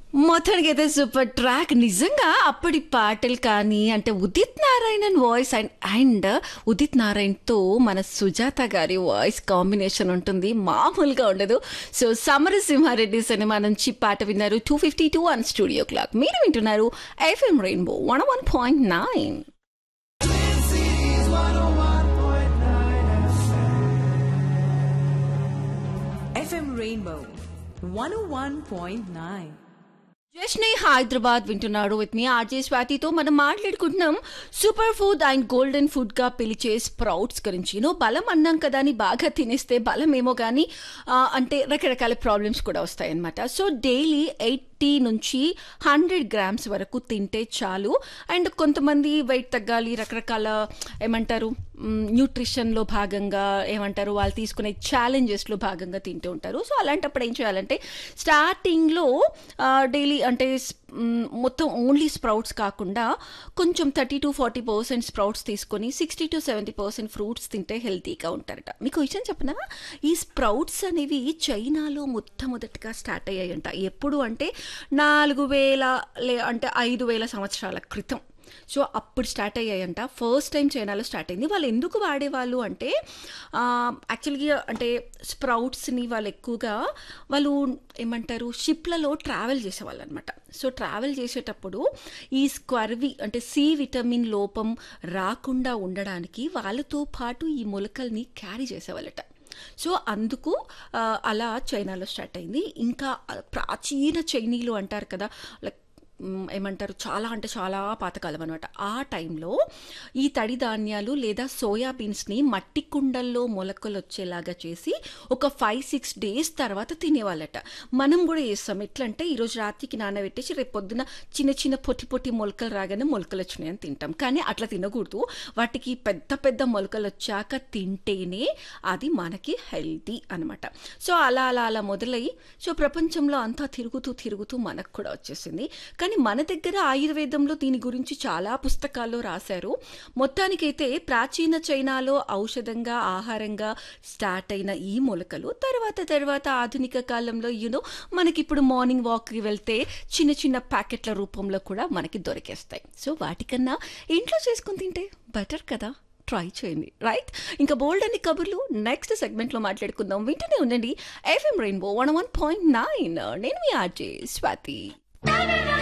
మొత్తానికైతే super track నిజంగా అప్పటి పాటలు కానీ అంటే Udit Narayanan voice and and Udit నారాయణ్తో మన సుజాత గారి వాయిస్ కాంబినేషన్ ఉంటుంది మామూలుగా ఉండదు సో సమరసింహారెడ్డి సినిమా నుంచి పాట విన్నారు two fifty two one studio clock మీరు వింటున్నారు FM rainbow one one point nine FM Rainbow 101.9. జస్నే హైదరాబాద్ వింటున్నాడు విత్ మీ ఆర్జే స్వాతితో మనం మాట్లాడుకుంటున్నాం super food and golden food గా పిలిచే స్ప్రౌట్స్ గురించి నో బలం అన్నాం కదా అని బాగా తినేస్తే బలం ఏమో కానీ ఆ, అంటే రకరకాల ప్రాబ్లమ్స్ కూడా వస్తాయి అనమాట సో డైలీ ఎయిటీ నుంచి హండ్రెడ్ గ్రామ్స్ వరకు తింటే చాలు అండ్ కొంతమంది వెయిట్ తగ్గాలి రకరకాల ఏమంటారు న్యూట్రిషన్లో భాగంగా ఏమంటారు వాళ్ళు తీసుకునే ఛాలెంజెస్లో భాగంగా తింటూ ఉంటారు సో అలాంటప్పుడు ఏం చేయాలంటే స్టార్టింగ్లో డైలీ అంటే స్- మ్, మొత్తం ఓన్లీ స్ప్రౌట్స్ కాకుండా కొంచెం thirty to forty percent sprouts తీసుకొని sixty to seventy percent fruits తింటే హెల్తీగా ఉంటారట మీకు విషయం చెప్పనా ఈ స్ప్రౌట్స్ అనేవి చైనాలో మొట్టమొదటిగా స్టార్ట్ అయ్యాయంట ఎప్పుడు అంటే నాలుగు వేల లే అంటే ఐదు వేల సంవత్సరాల క్రితం సో అప్పుడు స్టార్ట్ అయ్యాయంట ఫస్ట్ టైం చైనాలో స్టార్ట్ అయింది వాళ్ళు ఎందుకు వాడేవాళ్ళు అంటే యాక్చువల్గా అంటే స్ప్రౌట్స్ని వాళ్ళు ఎక్కువగా వాళ్ళు ఏమంటారు షిప్లలో ట్రావెల్ చేసేవాళ్ళు అనమాట సో ట్రావెల్ చేసేటప్పుడు ఈ స్క్వర్వి అంటే సి విటమిన్ లోపం రాకుండా ఉండడానికి వాళ్ళతో పాటు ఈ మొలకల్ని క్యారీ చేసేవాళ్ళట సో అందుకు ఆ, అలా చైనాలో స్టార్ట్ అయింది ఇంకా ప్రాచీన చైనీలు అంటారు కదా లైక్ మ్, ఏమంటారు చాలా అంటే చాలా పాతకాలం అనమాట ఆ టైంలో ఈ తడి ధాన్యాలు లేదా సోయా బీన్స్ని మట్టి కుండల్లో మొలకలు వచ్చేలాగా చేసి ఒక ఫైవ్ సిక్స్ డేస్ తర్వాత తినేవాళ్ళట మనం కూడా చేస్తాం ఎట్లా అంటే ఈరోజు రాత్రికి నానబెట్టేసి రేపు పొద్దున చిన్న చిన్న పొట్టి పొట్టి మొలకలు రాగానే మొలకలు వచ్చినాయని తింటాం కానీ అట్లా తినకూడదు వాటికి పెద్ద పెద్ద మొలకలు వచ్చాక తింటేనే అది మనకి హెల్తీ అనమాట సో అలా అలా అలా మొదలై సో ప్రపంచంలో అంతా తిరుగుతూ తిరుగుతూ మనకు కూడా వచ్చేసింది కానీ మన దగ్గర ఆయుర్వేదంలో దీని గురించి చాలా పుస్తకాల్లో రాశారు మొత్తానికైతే ప్రాచీన చైనాలో ఔషధంగా ఆహారంగా స్టార్ట్ అయిన ఈ మొలకలు తర్వాత తర్వాత ఆధునిక కాలంలో యూనో మనకి ఇప్పుడు మార్నింగ్ వాక్కి వెళ్తే చిన్న చిన్న ప్యాకెట్ల రూపంలో కూడా మనకి దొరికేస్తాయి సో వాటికన్నా ఇంట్లో చేసుకుని తింటే బెటర్ కదా ట్రై చేయండి రైట్ ఇంకా బోల్డ్ అన్ని కబుర్లు నెక్స్ట్ సెగ్మెంట్లో మాట్లాడుకుందాం వింటూనే ఉండండి FM rainbow one one point nine నేను మీ ఆర్జే స్వాతి